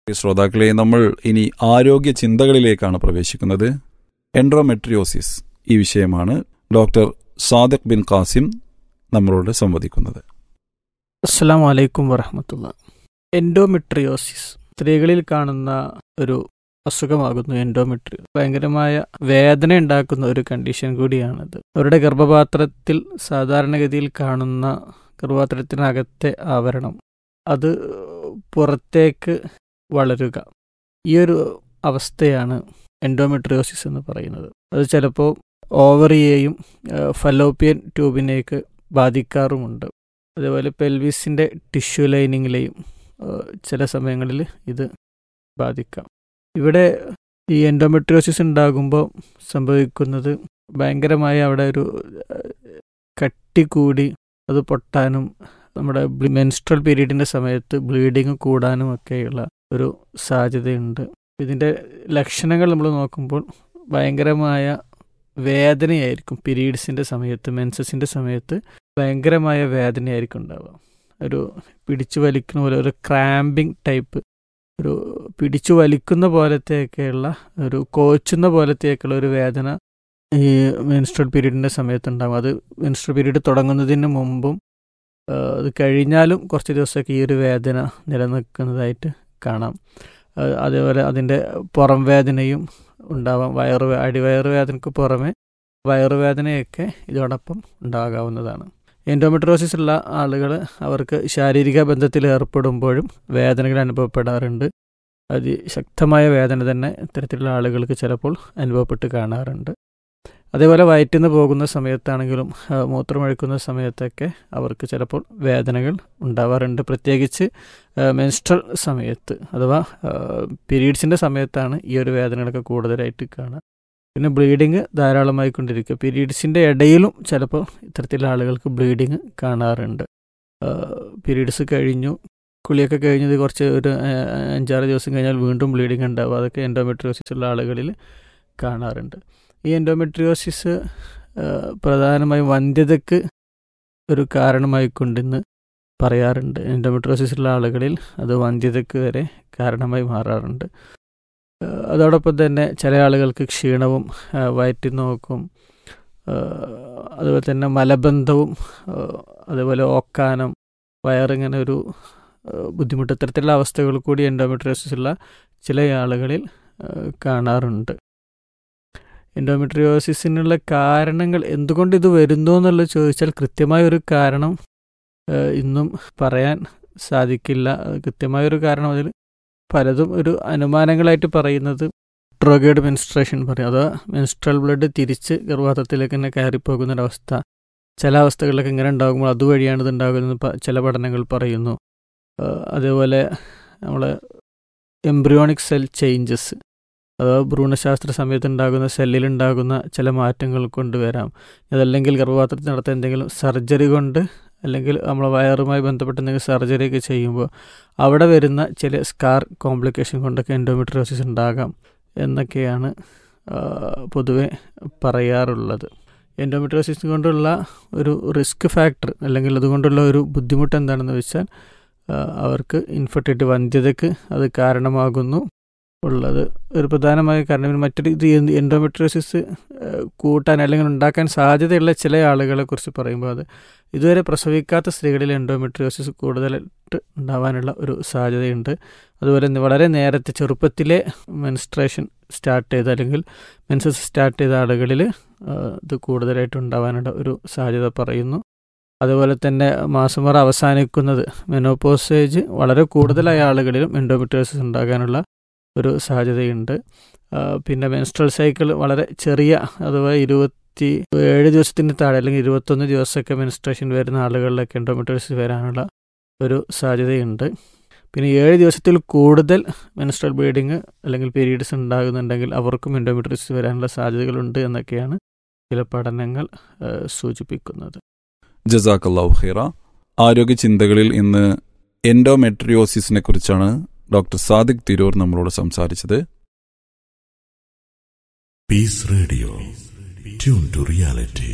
ശ്രോതാക്കളെ നമ്മൾ ഇനി ആരോഗ്യ ചിന്തകളിലേക്കാണ് പ്രവേശിക്കുന്നത് എൻഡ്രോമെട്രിയോസിസ് ഈ വിഷയമാണ് ഡോക്ടർ സാദിഖ് ബിൻ ഖാസിം നമ്മളോട് സംവദിക്കുന്നത് അസ്സാം വലൈക്കും വറഹമത്തുള്ള എൻഡോമെട്രിയോസിസ് സ്ത്രീകളിൽ കാണുന്ന ഒരു അസുഖമാകുന്നു എൻഡോമെട്രി ഭയങ്കരമായ വേദന ഉണ്ടാക്കുന്ന ഒരു കണ്ടീഷൻ കൂടിയാണിത് അവരുടെ ഗർഭപാത്രത്തിൽ സാധാരണഗതിയിൽ കാണുന്ന ഗർഭപാത്രത്തിനകത്തെ ആവരണം അത് പുറത്തേക്ക് വളരുക ഈ ഒരു അവസ്ഥയാണ് എൻഡോമെട്രിയോസിസ് എന്ന് പറയുന്നത് അത് ചിലപ്പോൾ ഓവറിയെയും ഫലോപ്പിയൻ ട്യൂബിനേക്ക് ബാധിക്കാറുമുണ്ട് അതേപോലെ പെൽവിസിൻ്റെ ടിഷ്യൂ ലൈനിങ്ങിലെയും ചില സമയങ്ങളിൽ ഇത് ബാധിക്കാം ഇവിടെ ഈ എൻഡോമെട്രിയോസിസ് ഉണ്ടാകുമ്പോൾ സംഭവിക്കുന്നത് ഭയങ്കരമായ അവിടെ ഒരു കട്ടി കൂടി അത് പൊട്ടാനും നമ്മുടെ മെൻസ്ട്രൽ പീരീഡിൻ്റെ സമയത്ത് ബ്ലീഡിങ് കൂടാനും ഒക്കെയുള്ള ഒരു സാധ്യതയുണ്ട് ഇതിൻ്റെ ലക്ഷണങ്ങൾ നമ്മൾ നോക്കുമ്പോൾ ഭയങ്കരമായ വേദനയായിരിക്കും പീരീഡ്സിൻ്റെ സമയത്ത് മെൻസസിൻ്റെ സമയത്ത് ഭയങ്കരമായ വേദനയായിരിക്കും ഉണ്ടാവുക ഒരു പിടിച്ചു വലിക്കുന്ന പോലെ ഒരു ക്രാമ്പിംഗ് ടൈപ്പ് ഒരു പിടിച്ചു വലിക്കുന്ന പോലത്തെയൊക്കെയുള്ള ഒരു കോച്ചുന്ന പോലത്തെയൊക്കെയുള്ള ഒരു വേദന ഈ മെൻസ്ട്രൽ പീരീഡിൻ്റെ സമയത്ത് ഉണ്ടാകും അത് മെൻസ്ട്രൽ പീരീഡ് തുടങ്ങുന്നതിന് മുമ്പും അത് കഴിഞ്ഞാലും കുറച്ച് ദിവസമൊക്കെ ഈ ഒരു വേദന നിലനിൽക്കുന്നതായിട്ട് കാണാം അതേപോലെ അതിൻ്റെ പുറം വേദനയും ഉണ്ടാവാം വയറ് അടിവയറ് വേദനയ്ക്ക് പുറമെ വയറുവേദനയൊക്കെ ഇതോടൊപ്പം ഉണ്ടാകാവുന്നതാണ് എൻഡോമെട്രോസിസ് ഉള്ള ആളുകൾ അവർക്ക് ശാരീരിക ബന്ധത്തിൽ ഏർപ്പെടുമ്പോഴും വേദനകൾ അനുഭവപ്പെടാറുണ്ട് അതിശക്തമായ വേദന തന്നെ ഇത്തരത്തിലുള്ള ആളുകൾക്ക് ചിലപ്പോൾ അനുഭവപ്പെട്ട് കാണാറുണ്ട് അതേപോലെ വയറ്റിന്ന് പോകുന്ന സമയത്താണെങ്കിലും മൂത്രമൊഴിക്കുന്ന സമയത്തൊക്കെ അവർക്ക് ചിലപ്പോൾ വേദനകൾ ഉണ്ടാവാറുണ്ട് പ്രത്യേകിച്ച് മെൻസ്ട്രൽ സമയത്ത് അഥവാ പീരീഡ്സിൻ്റെ സമയത്താണ് ഈ ഒരു വേദനകളൊക്കെ കൂടുതലായിട്ട് കാണുക പിന്നെ ബ്ലീഡിങ് ധാരാളമായി കൊണ്ടിരിക്കുക പീരീഡ്സിൻ്റെ ഇടയിലും ചിലപ്പോൾ ഇത്തരത്തിലുള്ള ആളുകൾക്ക് ബ്ലീഡിങ് കാണാറുണ്ട് പീരീഡ്സ് കഴിഞ്ഞു കുളിയൊക്കെ കഴിഞ്ഞത് കുറച്ച് ഒരു അഞ്ചാറ് ദിവസം കഴിഞ്ഞാൽ വീണ്ടും ബ്ലീഡിങ് ഉണ്ടാവും അതൊക്കെ എൻഡോമെട്രിയോസിസ് ഉള്ള ആളുകളിൽ കാണാറുണ്ട് ഈ എൻഡോമെട്രിയോസിസ് പ്രധാനമായും വന്ധ്യതയ്ക്ക് ഒരു കാരണമായി കൊണ്ടെന്ന് പറയാറുണ്ട് എൻഡോമെട്രിയോസിസ് ഉള്ള ആളുകളിൽ അത് വന്ധ്യതയ്ക്ക് വരെ കാരണമായി മാറാറുണ്ട് അതോടൊപ്പം തന്നെ ചില ആളുകൾക്ക് ക്ഷീണവും വയറ്റിനോക്കും അതുപോലെ തന്നെ മലബന്ധവും അതുപോലെ ഓക്കാനം വയറിങ്ങനെ ഒരു ബുദ്ധിമുട്ട് ഇത്തരത്തിലുള്ള അവസ്ഥകൾ കൂടി എൻഡോമെട്രിയോസിസ് ഉള്ള ചില ആളുകളിൽ കാണാറുണ്ട് എൻഡോമെട്രിയോസിസിനുള്ള കാരണങ്ങൾ എന്തുകൊണ്ട് ഇത് വരുന്നു എന്നുള്ളത് ചോദിച്ചാൽ കൃത്യമായ ഒരു കാരണം ഇന്നും പറയാൻ സാധിക്കില്ല കൃത്യമായൊരു കാരണം അതിൽ പലതും ഒരു അനുമാനങ്ങളായിട്ട് പറയുന്നത് ട്രോഗേഡ് മെൻസ്ട്രേഷൻ പറയും അഥവാ മെൻസ്ട്രൽ ബ്ലഡ് തിരിച്ച് ഗർഭപാത്രത്തിലേക്ക് തന്നെ കയറിപ്പോകുന്നൊരവസ്ഥ ചില അവസ്ഥകളിലൊക്കെ ഇങ്ങനെ ഉണ്ടാകുമ്പോൾ അതുവഴിയാണ് ഇത് ഉണ്ടാകുന്നത് ചില പഠനങ്ങൾ പറയുന്നു അതേപോലെ നമ്മൾ എംബ്രിയോണിക് സെൽ ചേഞ്ചസ് അഥവാ ഭ്രൂണശാസ്ത്ര സമയത്ത് ഉണ്ടാകുന്ന സെല്ലിലുണ്ടാകുന്ന ചില മാറ്റങ്ങൾ കൊണ്ടുവരാം അതല്ലെങ്കിൽ ഗർഭപാത്രത്തിൽ നടത്തുന്ന എന്തെങ്കിലും സർജറി കൊണ്ട് അല്ലെങ്കിൽ നമ്മളെ വയറുമായി ബന്ധപ്പെട്ട എന്തെങ്കിലും സർജറി ഒക്കെ ചെയ്യുമ്പോൾ അവിടെ വരുന്ന ചില സ്കാർ കോംപ്ലിക്കേഷൻ കൊണ്ടൊക്കെ എൻഡോമെട്രിയോസിസ് ഉണ്ടാകാം എന്നൊക്കെയാണ് പൊതുവെ പറയാറുള്ളത് എൻഡോമെട്രിയോസിസ് കൊണ്ടുള്ള ഒരു റിസ്ക് ഫാക്ടർ അല്ലെങ്കിൽ അതുകൊണ്ടുള്ള ഒരു ബുദ്ധിമുട്ട് എന്താണെന്ന് വെച്ചാൽ അവർക്ക് ഇൻഫെർട്ടിലിറ്റി വന്ധ്യതയ്ക്ക് അത് കാരണമാകുന്നു ഉള്ളത് ഒരു പ്രധാനമായ കാരണം മറ്റൊരു ഇത് എൻഡോമെട്രിയോസിസ് കൂട്ടാൻ അല്ലെങ്കിൽ ഉണ്ടാക്കാൻ സാധ്യതയുള്ള ചില ആളുകളെ കുറിച്ച് പറയുമ്പോൾ അത് ഇതുവരെ പ്രസവിക്കാത്ത സ്ത്രീകളിൽ എൻഡോമെട്രിയോസിസ് കൂടുതലായിട്ട് ഉണ്ടാവാനുള്ള ഒരു സാധ്യതയുണ്ട് അതുപോലെ വളരെ നേരത്തെ ചെറുപ്പത്തിലെ മെൻസ്ട്രേഷൻ സ്റ്റാർട്ട് ചെയ്ത അല്ലെങ്കിൽ മെൻസസ് സ്റ്റാർട്ട് ചെയ്ത ആളുകളിൽ ഇത് കൂടുതലായിട്ട് ഉണ്ടാവാനുള്ള ഒരു സാധ്യത പറയുന്നു അതുപോലെ തന്നെ മാസമുറ അവസാനിക്കുന്നത് മെനോപോസേജ് വളരെ കൂടുതലായ ആളുകളിലും എൻഡോമെട്രിയോസിസ് ഉണ്ടാകാനുള്ള ഒരു സാധ്യതയുണ്ട് പിന്നെ മെൻസ്ട്രൽ സൈക്കിൾ വളരെ ചെറിയ അഥവാ ഇരുപത്തി ഏഴ് ദിവസത്തിന് താഴെ അല്ലെങ്കിൽ ഇരുപത്തൊന്ന് ദിവസമൊക്കെ മെൻസ്ട്രേഷൻ വരുന്ന ആളുകളിലൊക്കെ എൻഡോമെട്രിയോസിസ് വരാനുള്ള ഒരു സാധ്യതയുണ്ട് പിന്നെ ഏഴ് ദിവസത്തിൽ കൂടുതൽ മെൻസ്ട്രൽ ബ്ലീഡിങ് അല്ലെങ്കിൽ പീരീഡ്സ് ഉണ്ടാകുന്നുണ്ടെങ്കിൽ അവർക്കും എൻഡോമെട്രിയോസിസ് വരാനുള്ള സാധ്യതകളുണ്ട് എന്നൊക്കെയാണ് ചില പഠനങ്ങൾ സൂചിപ്പിക്കുന്നത് ജസാക്കല്ലാഹു ഖൈറ ആരോഗ്യ ചിന്തകളിൽ ഇന്ന് എൻഡോമെട്രിയോസിസിനെ കുറിച്ചാണ് ഡോക്ടർ സാദിഖ് തിരൂർ നമ്മളോട് സംസാരിച്ചത് peace radio tune to reality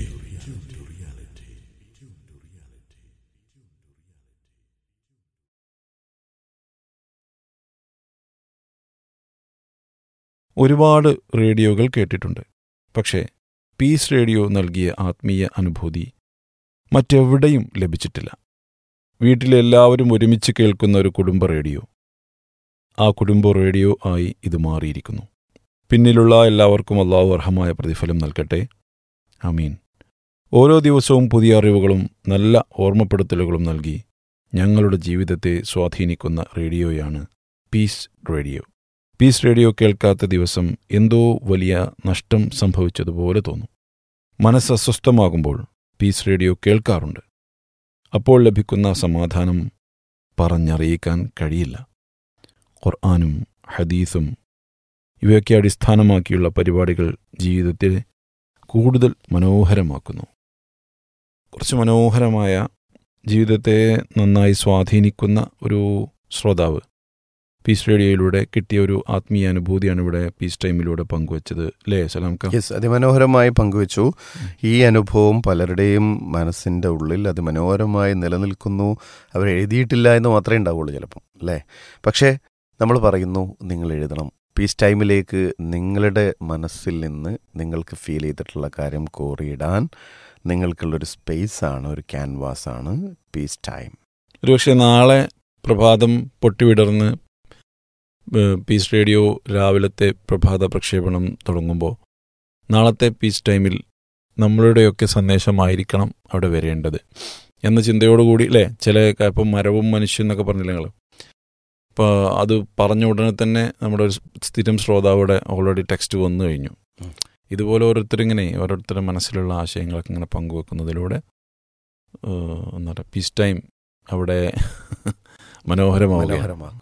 ഒരുപാട് റേഡിയോകൾ കേട്ടിട്ടുണ്ട് പക്ഷേ പീസ് റേഡിയോ നൽകിയ ആത്മീയ അനുഭൂതി മറ്റെവിടെയും ലഭിച്ചിട്ടില്ല വീട്ടിലെല്ലാവരും ഒരുമിച്ച് കേൾക്കുന്ന ഒരു കുടുംബ റേഡിയോ ആ കുടുംബ റേഡിയോ ആയി ഇത് മാറിയിരിക്കുന്നു പിന്നിലുള്ള എല്ലാവർക്കും അള്ളാഹു അർഹമായ പ്രതിഫലം നൽകട്ടെ അമീൻ ഓരോ ദിവസവും പുതിയ അറിവുകളും നല്ല ഓർമ്മപ്പെടുത്തലുകളും നൽകി ഞങ്ങളുടെ ജീവിതത്തെ സ്വാധീനിക്കുന്ന റേഡിയോയാണ് പീസ് റേഡിയോ പീസ് റേഡിയോ കേൾക്കാത്ത ദിവസം എന്തോ വലിയ നഷ്ടം സംഭവിച്ചതുപോലെ തോന്നും മനസ്സ് അസ്വസ്ഥമാകുമ്പോൾ പീസ് റേഡിയോ കേൾക്കാറുണ്ട് അപ്പോൾ ലഭിക്കുന്ന സമാധാനം പറഞ്ഞറിയിക്കാൻ കഴിയില്ല ഖുർആാനും ഹദീസും ഇവയൊക്കെ അടിസ്ഥാനമാക്കിയുള്ള പരിപാടികൾ ജീവിതത്തെ കൂടുതൽ മനോഹരമാക്കുന്നു കുറച്ച് മനോഹരമായ ജീവിതത്തെ നന്നായി സ്വാധീനിക്കുന്ന ഒരു ശ്രോതാവ് പീസ് റേഡിയോയിലൂടെ കിട്ടിയ ഒരു ആത്മീയ അനുഭൂതിയാണ് ഇവിടെ പീസ് ടൈമിലൂടെ പങ്കുവച്ചത് അല്ലേ സലാംക്ക യെസ് അതിമനോഹരമായി പങ്കുവച്ചു ഈ അനുഭവം പലരുടെയും മനസ്സിൻ്റെ ഉള്ളിൽ അതിമനോഹരമായി നിലനിൽക്കുന്നു അവർ എഴുതിയിട്ടില്ല എന്ന് മാത്രമേ ഉണ്ടാവുള്ളൂ ചിലപ്പം അല്ലേ പക്ഷേ നമ്മൾ പറയുന്നു നിങ്ങൾ എഴുതണം പീസ് ടൈമിലേക്ക് നിങ്ങളുടെ മനസ്സിൽ നിന്ന് നിങ്ങൾക്ക് ഫീൽ ചെയ്തിട്ടുള്ള കാര്യം കോറിയിടാൻ നിങ്ങൾക്കുള്ളൊരു സ്പേസ് ആണ് ഒരു ക്യാൻവാസ് ആണ് പീസ് ടൈം ഒരുപക്ഷെ നാളെ പ്രഭാതം പൊട്ടിവിടർന്ന് ഏഹ്, പീസ് റേഡിയോ രാവിലത്തെ പ്രഭാത പ്രക്ഷേപണം തുടങ്ങുമ്പോൾ നാളത്തെ പീസ് ടൈമിൽ നമ്മളുടെയൊക്കെ സന്ദേശമായിരിക്കണം അവിടെ വരേണ്ടത് എന്ന ചിന്തയോടുകൂടി അല്ലേ ചില ക- ഇപ്പം മരവും മനുഷ്യൻ എന്നൊക്കെ പറഞ്ഞില്ല നിങ്ങൾ അപ്പോൾ അത് പറഞ്ഞ ഉടനെ തന്നെ നമ്മുടെ ഒരു സ്ഥിരം ശ്രോതാവിടെ ഓൾറെഡി ടെക്സ്റ്റ് വന്നു കഴിഞ്ഞു ഉം. ഇതുപോലെ ഓരോരുത്തരിങ്ങനെ ഓരോരുത്തരുടെ മനസ്സിലുള്ള ആശയങ്ങളൊക്കെ ഇങ്ങനെ പങ്കുവെക്കുന്നതിലൂടെ ഏഹ്, എന്താ പറയുക പീസ് ടൈം അവിടെ മനോഹരമാവുകയാണ് മനോഹരമാക്കും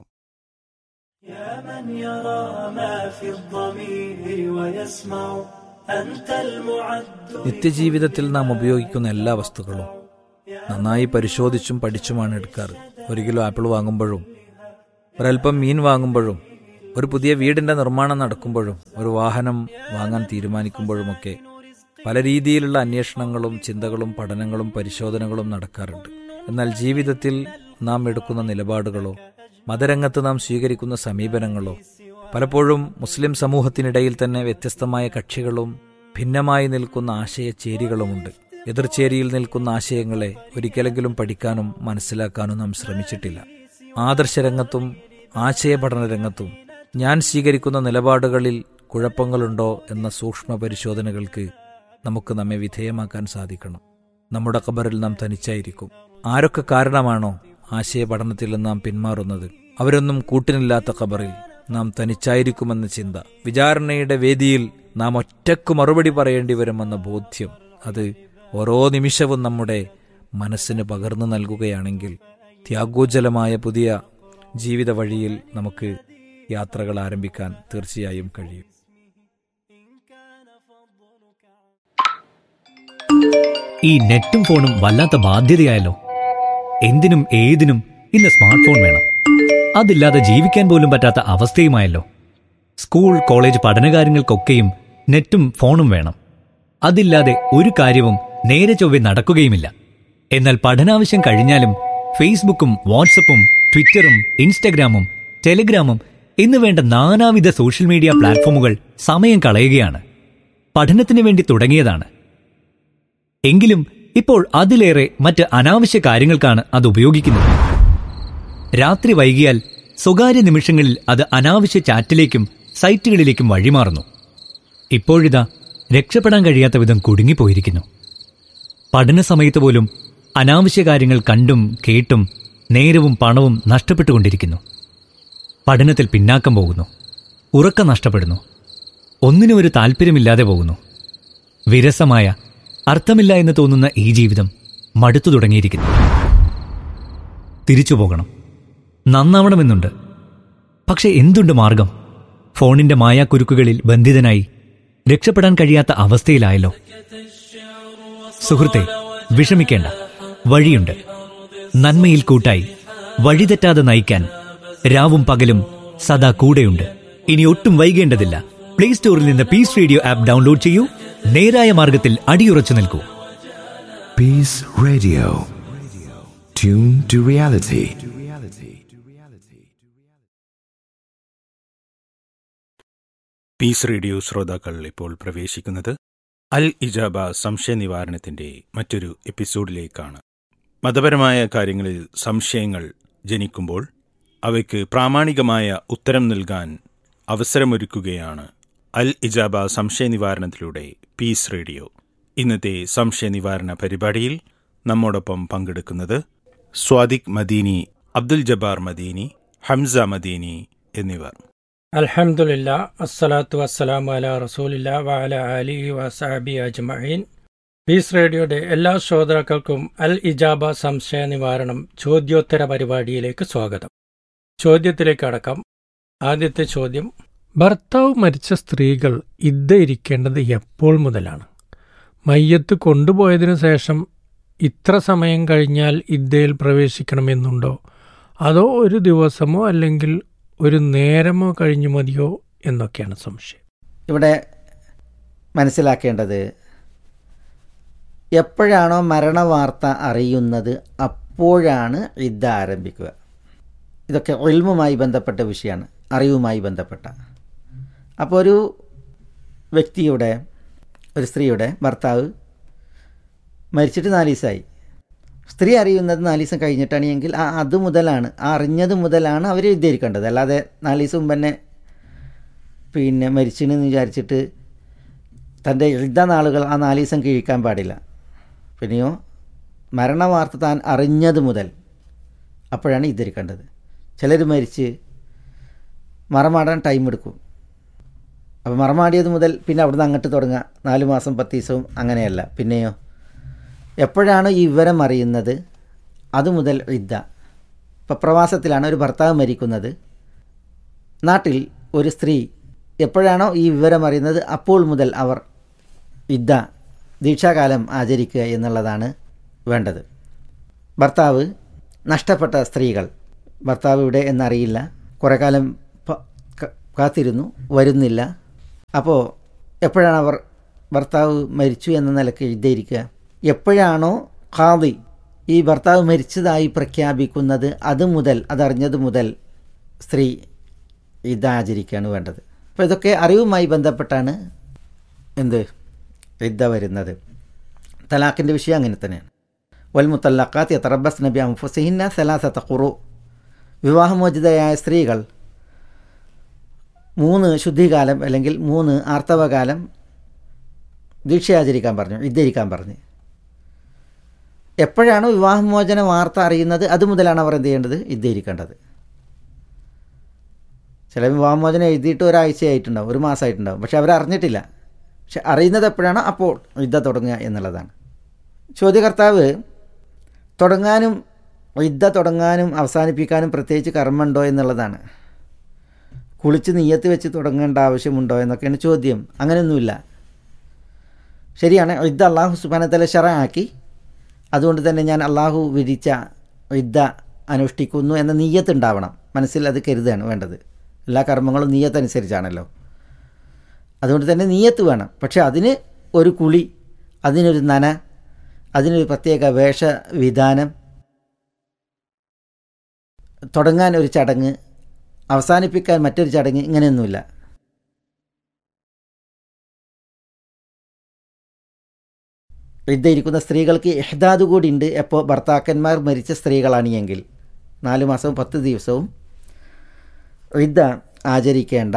يا من يرى ما في الضمير ويسمع أنت المعد നിത്യജീവിതത്തിൽ നാം ഉപയോഗിക്കുന്ന എല്ലാ വസ്തുക്കളും നന്നായി പരിശോധിച്ചും പഠിച്ചുമാണ് എടുക്കാറ് ഒരു കിലോ ആപ്പിൾ വാങ്ങുമ്പോഴും ഒരൽപ്പം മീൻ വാങ്ങുമ്പോഴും ഒരു പുതിയ വീടിന്റെ നിർമ്മാണം നടക്കുമ്പോഴും ഒരു വാഹനം വാങ്ങാൻ തീരുമാനിക്കുമ്പോഴുമൊക്കെ പല രീതിയിലുള്ള അന്വേഷണങ്ങളും ചിന്തകളും പഠനങ്ങളും പരിശോധനകളും നടക്കാറുണ്ട് എന്നാൽ ജീവിതത്തിൽ നാം എടുക്കുന്ന നിലപാടുകളോ മതരംഗത്ത് നാം സ്വീകരിക്കുന്ന സമീപനങ്ങളോ പലപ്പോഴും മുസ്ലിം സമൂഹത്തിനിടയിൽ തന്നെ വ്യത്യസ്തമായ കക്ഷികളും ഭിന്നമായി നിൽക്കുന്ന ആശയചേരികളുമുണ്ട് എതിർചേരിയിൽ നിൽക്കുന്ന ആശയങ്ങളെ ഒരിക്കലെങ്കിലും പഠിക്കാനും മനസ്സിലാക്കാനും നാം ശ്രമിച്ചിട്ടില്ല ആദർശരംഗത്തും ആശയപഠന രംഗത്തും ഞാൻ സ്വീകരിക്കുന്ന നിലപാടുകളിൽ കുഴപ്പങ്ങളുണ്ടോ എന്ന സൂക്ഷ്മ പരിശോധനകൾക്ക് നമുക്ക് നമ്മെ വിധേയമാക്കാൻ സാധിക്കണം നമ്മുടെ ഖബറിൽ നാം തനിച്ചായിരിക്കും ആരൊക്കെ കാരണമാണോ ആശയപഠനത്തിൽ നിന്ന് നാം പിന്മാറുന്നത് അവരൊന്നും കൂട്ടിനില്ലാത്ത ഖബറിൽ നാം തനിച്ചായിരിക്കുമെന്ന ചിന്ത വിചാരണയുടെ വേദിയിൽ നാം ഒറ്റക്ക് മറുപടി പറയേണ്ടി വരുമെന്ന ബോധ്യം അത് ഓരോ നിമിഷവും നമ്മുടെ മനസ്സിന് പകർന്നു നൽകുകയാണെങ്കിൽ ത്യാഗോജ്ജലമായ പുതിയ ജീവിത വഴിയിൽ നമുക്ക് യാത്രകൾ ആരംഭിക്കാൻ തീർച്ചയായും കഴിയും ഈ നെറ്റും ഫോണും വല്ലാത്ത ബാധ്യതയായല്ലോ എന്തിനും ഏതിനും ഇന്ന് സ്മാർട്ട് ഫോൺ വേണം അതില്ലാതെ ജീവിക്കാൻ പോലും പറ്റാത്ത അവസ്ഥയുമായല്ലോ സ്കൂൾ കോളേജ് പഠനകാര്യങ്ങൾക്കൊക്കെയും നെറ്റും ഫോണും വേണം അതില്ലാതെ ഒരു കാര്യവും നേരെ ചൊവ്വെ നടക്കുകയുമില്ല എന്നാൽ പഠനാവശ്യം കഴിഞ്ഞാലും ഫേസ്ബുക്കും വാട്സപ്പും ട്വിറ്ററും ഇൻസ്റ്റഗ്രാമും ടെലിഗ്രാമും എന്ന് വേണ്ട നാനാവിധ സോഷ്യൽ മീഡിയ പ്ലാറ്റ്ഫോമുകൾ സമയം കളയുകയാണ് പഠനത്തിന് വേണ്ടി തുടങ്ങിയതാണ് എങ്കിലും ഇപ്പോൾ അതിലേറെ മറ്റ് അനാവശ്യ കാര്യങ്ങൾക്കാണ് അത് ഉപയോഗിക്കുന്നത് രാത്രി വൈകിയാൽ സ്വകാര്യ നിമിഷങ്ങളിൽ അത് അനാവശ്യ ചാറ്റിലേക്കും സൈറ്റുകളിലേക്കും വഴിമാറുന്നു ഇപ്പോഴിതാ രക്ഷപ്പെടാൻ കഴിയാത്ത വിധം കുടുങ്ങിപ്പോയിരിക്കുന്നു പഠന സമയത്ത് പോലും അനാവശ്യ കാര്യങ്ങൾ കണ്ടും കേട്ടും നേരവും പണവും നഷ്ടപ്പെട്ടുകൊണ്ടിരിക്കുന്നു പഠനത്തിൽ പിന്നാക്കം പോകുന്നു ഉറക്കം നഷ്ടപ്പെടുന്നു ഒന്നിനും ഒരു താല്പര്യമില്ലാതെ പോകുന്നു വിരസമായ അർത്ഥമില്ല എന്ന് തോന്നുന്ന ഈ ജീവിതം മടുത്തു തുടങ്ങിയിരിക്കുന്നു തിരിച്ചു പോകണം നന്നാവണമെന്നുണ്ട് പക്ഷെ എന്തുണ്ട് മാർഗം ഫോണിന്റെ മായാക്കുരുക്കുകളിൽ ബന്ധിതനായി രക്ഷപ്പെടാൻ കഴിയാത്ത അവസ്ഥയിലായല്ലോ സുഹൃത്തെ വിഷമിക്കേണ്ട വഴിയുണ്ട് നന്മയിൽ കൂട്ടായി വഴിതെറ്റാതെ നയിക്കാൻ രാവും പകലും സദാ കൂടെയുണ്ട് ഇനി ഒട്ടും വൈകേണ്ടതില്ല പ്ലേ സ്റ്റോറിൽ നിന്ന് പീസ് റേഡിയോ ആപ്പ് ഡൗൺലോഡ് ചെയ്യൂ നേരായ മാർഗത്തിൽ അടിയുറച്ചു നിൽക്കൂ Peace Radio. Tune to reality. Peace radio ശ്രോതാക്കൾ ഇപ്പോൾ പ്രവേശിക്കുന്നത് അൽ ഇജാബ സംശയ നിവാരണത്തിന്റെ മറ്റൊരു എപ്പിസോഡിലേക്കാണ് മതപരമായ കാര്യങ്ങളിൽ സംശയങ്ങൾ ജനിക്കുമ്പോൾ അവയ്ക്ക് പ്രാമാണികമായ ഉത്തരം നൽകാൻ അവസരമൊരുക്കുകയാണ് അൽ ഇജാബ സംശയ നിവാരണത്തിലൂടെ പീസ് റേഡിയോ ഇന്നത്തെ സംശയ നിവാരണ പരിപാടിയിൽ നമ്മോടൊപ്പം പങ്കെടുക്കുന്നത് സ്വാദിഖ് മദീനി അബ്ദുൽ ജബ്ബാർ മദീനി ഹംസ മദീനി എന്നിവർ അൽഹംദുലില്ല അസ്സലാത്തു വസ്സലാമു അല റസൂലില്ല വഅല അലിഹി വസഹബി അജ്മഈൻ പീസ് റേഡിയോയുടെ എല്ലാ ശ്രോതാക്കൾക്കും അൽ ഇജാബ സംശയ നിവാരണം ചോദ്യോത്തര പരിപാടിയിലേക്ക് സ്വാഗതം ചോദ്യത്തിലേക്ക് അടക്കം ആദ്യത്തെ ചോദ്യം ഭർത്താവ് മരിച്ച സ്ത്രീകൾ ഇദ്ദ ഇരിക്കേണ്ടത് എപ്പോൾ മുതലാണ് മയ്യത്ത് കൊണ്ടുപോയതിനു ശേഷം ഇത്ര സമയം കഴിഞ്ഞാൽ ഇദ്ദയിൽ പ്രവേശിക്കണമെന്നുണ്ടോ അതോ ഒരു ദിവസമോ അല്ലെങ്കിൽ ഒരു നേരമോ കഴിഞ്ഞു മതിയോ എന്നൊക്കെയാണ് സംശയം ഇവിടെ മനസ്സിലാക്കേണ്ടത് എപ്പോഴാണോ മരണവാർത്ത അറിയുന്നത് അപ്പോഴാണ് ഇദ്ദ ആരംഭിക്കുക ഇതൊക്കെ ഒൽമുമായി ബന്ധപ്പെട്ട വിഷയമാണ് അറിവുമായി ബന്ധപ്പെട്ട അപ്പോൾ ഒരു വ്യക്തിയുടെ ഒരു സ്ത്രീയുടെ ഭർത്താവ് മരിച്ചിട്ട് നാല് ദിവസമായി സ്ത്രീ അറിയുന്നത് നാല് ദിവസം കഴിഞ്ഞിട്ടാണെങ്കിൽ ആ അത് മുതലാണ് ആ അറിഞ്ഞത് മുതലാണ് അവർ വിദ്യയിരിക്കേണ്ടത് അല്ലാതെ നാല് ദിവസം മുമ്പ് തന്നെ പിന്നെ മരിച്ചെന്ന് വിചാരിച്ചിട്ട് തൻ്റെ യുദ്ധ നാളുകൾ ആ നാല് ദിവസം കിഴിക്കാൻ പാടില്ല പിന്നെയോ മരണവാർത്ത താൻ അറിഞ്ഞത് മുതൽ അപ്പോഴാണ് ഇദ്ധരിക്കേണ്ടത് ചിലർ മരിച്ച് മറമാടാൻ ടൈം എടുക്കും അപ്പോൾ മറമാടിയത് മുതൽ പിന്നെ അവിടുന്ന് അങ്ങോട്ട് തുടങ്ങുക നാല് മാസം പത്ത് ദിവസവും അങ്ങനെയല്ല പിന്നെയോ എപ്പോഴാണ് ഈ വിവരം അറിയുന്നത് അതുമുതൽ ഇദ്ദ ഇപ്പോൾ പ്രവാസത്തിലാണ് ഒരു ഭർത്താവ് മരിക്കുന്നത് നാട്ടിൽ ഒരു സ്ത്രീ എപ്പോഴാണോ ഈ വിവരം അറിയുന്നത് അപ്പോൾ മുതൽ അവർ ഇദ്ദ ദീക്ഷാകാലം ആചരിക്കുക എന്നുള്ളതാണ് വേണ്ടത് ഭർത്താവ് നഷ്ടപ്പെട്ട സ്ത്രീകൾ ഭർത്താവ് ഇവിടെ എന്നറിയില്ല കുറേ കാലം പ- ക- കാത്തിരുന്നു വരുന്നില്ല അപ്പോൾ എപ്പോഴാണ് അവർ ഭർത്താവ് മരിച്ചു എന്ന നിലയ്ക്ക് ഇദ്ദയിരിക്കുക എപ്പോഴാണോ ഖാദി ഈ ഭർത്താവ് മരിച്ചതായി പ്രഖ്യാപിക്കുന്നത് അത് മുതൽ അതറിഞ്ഞത് മുതൽ സ്ത്രീ ഇത് ആചരിക്കുകയാണ് വേണ്ടത് അപ്പോൾ ഇതൊക്കെ അറിവുമായി ബന്ധപ്പെട്ടാണ് എന്ത് ഇദ്ദ വരുന്നത് തലാഖിൻ്റെ വിഷയം അങ്ങനെ തന്നെയാണ് വൽ മുത്തല്ലക്കാത്ത് എത്തറബസ് നബി അംഫുസിഹിന്ന സലാസത്ത ഖുറു വിവാഹമോചിതയായ സ്ത്രീകൾ മൂന്ന് ശുദ്ധികാലം അല്ലെങ്കിൽ മൂന്ന് ആർത്തവകാലം ദീക്ഷയാചരിക്കാൻ പറഞ്ഞു ഇദ്ധരിക്കാൻ പറഞ്ഞു എപ്പോഴാണോ വിവാഹമോചന വാർത്ത അറിയുന്നത് അത് മുതലാണ് അവർ എന്ത് ചെയ്യേണ്ടത് ഇദ്ധരിക്കേണ്ടത് ചില വിവാഹമോചനം എഴുതിയിട്ട് ഒരാഴ്ചയായിട്ടുണ്ടാവും ഒരു മാസമായിട്ടുണ്ടാവും പക്ഷെ അവർ അറിഞ്ഞിട്ടില്ല പക്ഷെ അറിയുന്നത് എപ്പോഴാണോ അപ്പോൾ യുദ്ധ തുടങ്ങുക എന്നുള്ളതാണ് ചോദ്യകർത്താവ് തുടങ്ങാനും യുദ്ധ തുടങ്ങാനും അവസാനിപ്പിക്കാനും പ്രത്യേകിച്ച് കർമ്മമുണ്ടോ എന്നുള്ളതാണ് കുളിച്ച് നെയ്യത്ത് വെച്ച് തുടങ്ങേണ്ട ആവശ്യമുണ്ടോ എന്നൊക്കെയാണ് ചോദ്യം അങ്ങനെയൊന്നുമില്ല ശരിയാണ് യുദ്ധ അള്ളാഹു സുബാനത്തല ഷറാക്കി അതുകൊണ്ട് തന്നെ ഞാൻ അള്ളാഹു വിധിച്ച യുദ്ധ അനുഷ്ഠിക്കുന്നു എന്ന നീയത്ത് ഉണ്ടാവണം മനസ്സിൽ അത് കരുതാണ് വേണ്ടത് എല്ലാ കർമ്മങ്ങളും നീയത്തനുസരിച്ചാണല്ലോ അതുകൊണ്ട് തന്നെ നീയത്ത് വേണം പക്ഷെ അതിന് ഒരു കുളി അതിനൊരു നന അതിനൊരു പ്രത്യേക വേഷവിധാനം തുടങ്ങാൻ ഒരു ചടങ്ങ് അവസാനിപ്പിക്കാൻ മറ്റൊരു ചടങ്ങ് ഇങ്ങനെയൊന്നുമില്ല ഇരിക്കുന്ന സ്ത്രീകൾക്ക് ഇഹ്ദാദ് കൂടി ഉണ്ട് എപ്പോൾ ഭർത്താക്കന്മാർ മരിച്ച സ്ത്രീകളാണ് എങ്കിൽ നാല് മാസവും പത്ത് ദിവസവും ഇദ്ദ ആചരിക്കേണ്ട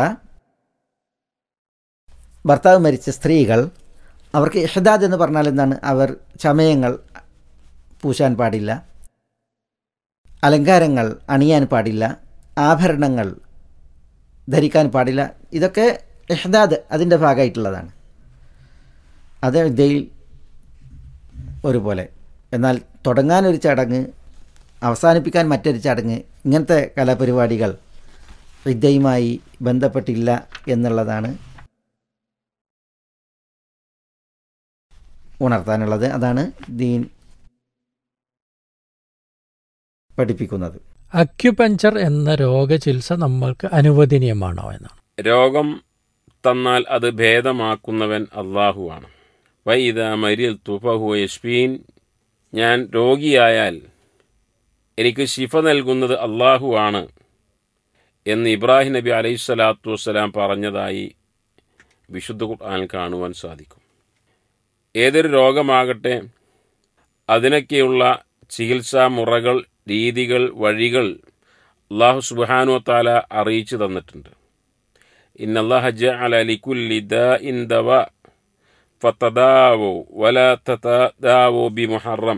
ഭർത്താവ് മരിച്ച സ്ത്രീകൾ അവർക്ക് ഇഹ്ദാദ് എന്ന് പറഞ്ഞാൽ എന്താണ് അവർ ചമയങ്ങൾ പൂശാൻ പാടില്ല അലങ്കാരങ്ങൾ അണിയാൻ പാടില്ല ആഭരണങ്ങൾ ധരിക്കാൻ പാടില്ല ഇതൊക്കെ ഇഹ്ദാദ് അതിൻ്റെ ഭാഗമായിട്ടുള്ളതാണ് അത് ഇദ്ദയിൽ ഒരുപോലെ എന്നാൽ തുടങ്ങാനൊരു ചടങ്ങ് അവസാനിപ്പിക്കാൻ മറ്റൊരു ചടങ്ങ് ഇങ്ങനത്തെ കലാപരിപാടികൾ വിദ്യയുമായി ബന്ധപ്പെട്ടില്ല എന്നുള്ളതാണ് ഉണർത്താനുള്ളത് അതാണ് ദീൻ പഠിപ്പിക്കുന്നത് അക്യുപഞ്ചർ എന്ന രോഗചികിത്സ നമ്മൾക്ക് അനുവദനീയമാണോ എന്നാണ് രോഗം തന്നാൽ അത് ഭേദമാക്കുന്നവൻ അള്ളാഹുവാണ് വൈദ മരിൽ തുഫഹു യഷ്ഫീൻ ഞാൻ രോഗിയായാൽ എനിക്ക് ശിഫ നൽകുന്നത് അള്ളാഹുവാണ് എന്ന് ഇബ്രാഹിം നബി അലൈഹി സ്വലാത്തു വസ്സലാം പറഞ്ഞതായി വിശുദ്ധ ഖുർആനിൽ കാണുവാൻ സാധിക്കും ഏതൊരു രോഗമാകട്ടെ അതിനൊക്കെയുള്ള ചികിത്സാ മുറകൾ രീതികൾ വഴികൾ അള്ളാഹു സുബാനു താല അറിയിച്ചു തന്നിട്ടുണ്ട് ഇന്നല്ലാഹ ജഅല ലികുല്ലി ദാഇൻ ദവ ഫതദാവു വല തതദാവു ബിമുഹറം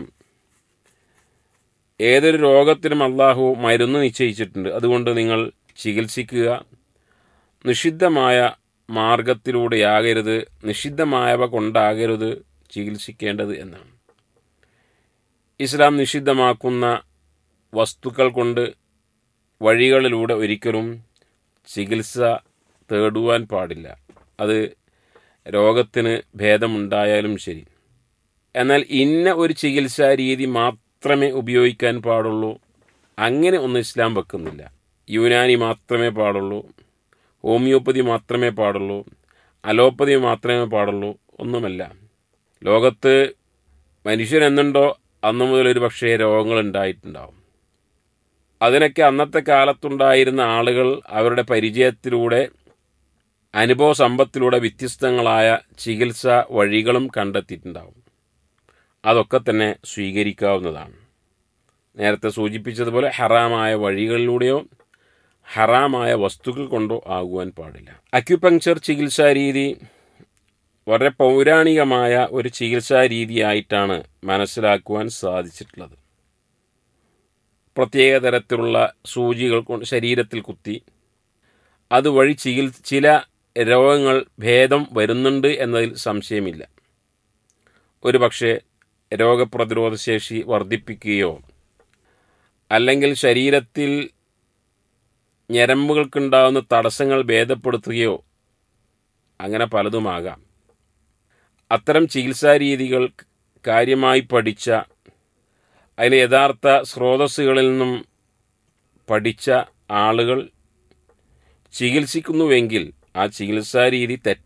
ഏതൊരു രോഗത്തിനും അള്ളാഹു മരുന്ന് നിശ്ചയിച്ചിട്ടുണ്ട് അതുകൊണ്ട് നിങ്ങൾ ചികിത്സിക്കുക നിഷിദ്ധമായ മാർഗത്തിലൂടെയാകരുത് നിഷിദ്ധമായവ കൊണ്ടാകരുത് ചികിത്സിക്കേണ്ടത് എന്നാണ് ഇസ്ലാം നിഷിദ്ധമാക്കുന്ന വസ്തുക്കൾ കൊണ്ട് വഴികളിലൂടെ ഒരിക്കലും ചികിത്സ തേടുവാൻ പാടില്ല അത് രോഗത്തിന് ഭേദമുണ്ടായാലും ശരി എന്നാൽ ഇന്ന ഒരു ചികിത്സാ രീതി മാത്രമേ ഉപയോഗിക്കാൻ പാടുള്ളൂ അങ്ങനെ ഒന്നും ഇസ്ലാം വെക്കുന്നില്ല യുനാനി മാത്രമേ പാടുള്ളൂ ഹോമിയോപ്പതി മാത്രമേ പാടുള്ളൂ അലോപ്പതി മാത്രമേ പാടുള്ളൂ ഒന്നുമല്ല ലോകത്ത് മനുഷ്യരെന്നുണ്ടോ അന്നു മുതൽ ഒരു പക്ഷേ രോഗങ്ങൾ ഉണ്ടായിട്ടുണ്ടാവും അതിനൊക്കെ അന്നത്തെ കാലത്തുണ്ടായിരുന്ന ആളുകൾ അവരുടെ പരിചയത്തിലൂടെ അനുഭവ സമ്പത്തിലൂടെ വ്യത്യസ്തങ്ങളായ ചികിത്സ വഴികളും കണ്ടെത്തിയിട്ടുണ്ടാവും അതൊക്കെ തന്നെ സ്വീകരിക്കാവുന്നതാണ് നേരത്തെ സൂചിപ്പിച്ചതുപോലെ ഹറാമായ വഴികളിലൂടെയോ ഹറാമായ വസ്തുക്കൾ കൊണ്ടോ ആകുവാൻ പാടില്ല അക്യുപങ്ചർ ചികിത്സാ രീതി വളരെ പൗരാണികമായ ഒരു ചികിത്സാ രീതിയായിട്ടാണ് മനസ്സിലാക്കുവാൻ സാധിച്ചിട്ടുള്ളത് പ്രത്യേക തരത്തിലുള്ള സൂചികൾ കൊണ്ട് ശരീരത്തിൽ കുത്തി അതുവഴി ചികിൽ ചില രോഗങ്ങൾ ഭേദം വരുന്നുണ്ട് എന്നതിൽ സംശയമില്ല ഒരു പക്ഷേ രോഗപ്രതിരോധ ശേഷി വർദ്ധിപ്പിക്കുകയോ അല്ലെങ്കിൽ ശരീരത്തിൽ ഞരമ്പുകൾക്കുണ്ടാകുന്ന തടസ്സങ്ങൾ ഭേദപ്പെടുത്തുകയോ അങ്ങനെ പലതുമാകാം അത്തരം ചികിത്സാ രീതികൾ കാര്യമായി പഠിച്ച അതിലെ യഥാർത്ഥ സ്രോതസ്സുകളിൽ നിന്നും പഠിച്ച ആളുകൾ ചികിത്സിക്കുന്നുവെങ്കിൽ ആ ചികിത്സാ രീതി തെറ്റ്